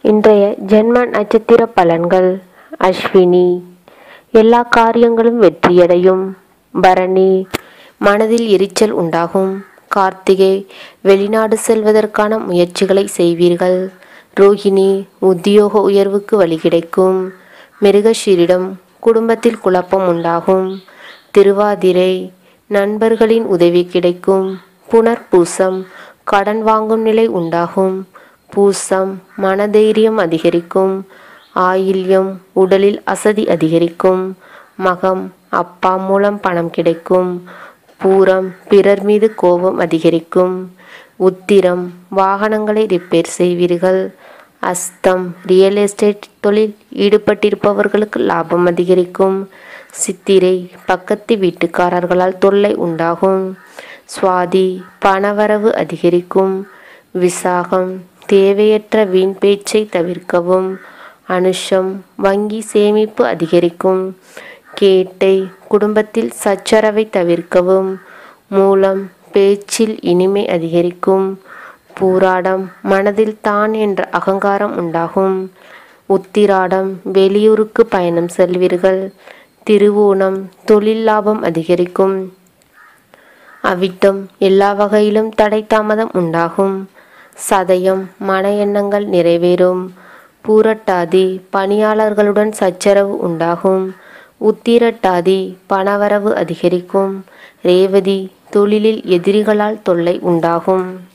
இன்றைய ஜென்ம நட்சத்திர பலன்கள் அஸ்வினி எல்லா காரியங்களும் வெற்றியடையும் பரணி மனதில் எரிச்சல் உண்டாகும் கார்த்திகை வெளிநாடு செல்வதற்கான முயற்சிகளை செய்வீர்கள் ரோஹிணி உத்தியோக உயர்வுக்கு வழி கிடைக்கும் மிருகஷீரிடம் குடும்பத்தில் குழப்பம் உண்டாகும் திருவாதிரை நண்பர்களின் உதவி கிடைக்கும் புனர்பூசம் கடன் வாங்கும் நிலை உண்டாகும் பூசம் மனதைரியம் அதிகரிக்கும் ஆயில்யம் உடலில் அசதி அதிகரிக்கும் மகம் அப்பா மூலம் பணம் கிடைக்கும் பூரம் பிறர் மீது கோபம் அதிகரிக்கும் உத்திரம் வாகனங்களை ரிப்பேர் செய்வீர்கள் அஸ்தம் ரியல் எஸ்டேட் தொழில் ஈடுபட்டிருப்பவர்களுக்கு லாபம் அதிகரிக்கும் சித்திரை பக்கத்து வீட்டுக்காரர்களால் தொல்லை உண்டாகும் சுவாதி பணவரவு அதிகரிக்கும் விசாகம் தேவையற்ற வீண் பேச்சை தவிர்க்கவும் அனுஷம் வங்கி சேமிப்பு அதிகரிக்கும் கேட்டை குடும்பத்தில் சச்சரவை தவிர்க்கவும் மூலம் பேச்சில் இனிமை அதிகரிக்கும் பூராடம் மனதில் தான் என்ற அகங்காரம் உண்டாகும் உத்திராடம் வெளியூருக்கு பயணம் செல்வீர்கள் திருவோணம் தொழில் லாபம் அதிகரிக்கும் அவிட்டம் எல்லா வகையிலும் தடை தாமதம் உண்டாகும் சதயம் மன எண்ணங்கள் நிறைவேறும் பூரட்டாதி பணியாளர்களுடன் சச்சரவு உண்டாகும் உத்திரட்டாதி பணவரவு அதிகரிக்கும் ரேவதி தொழிலில் எதிரிகளால் தொல்லை உண்டாகும்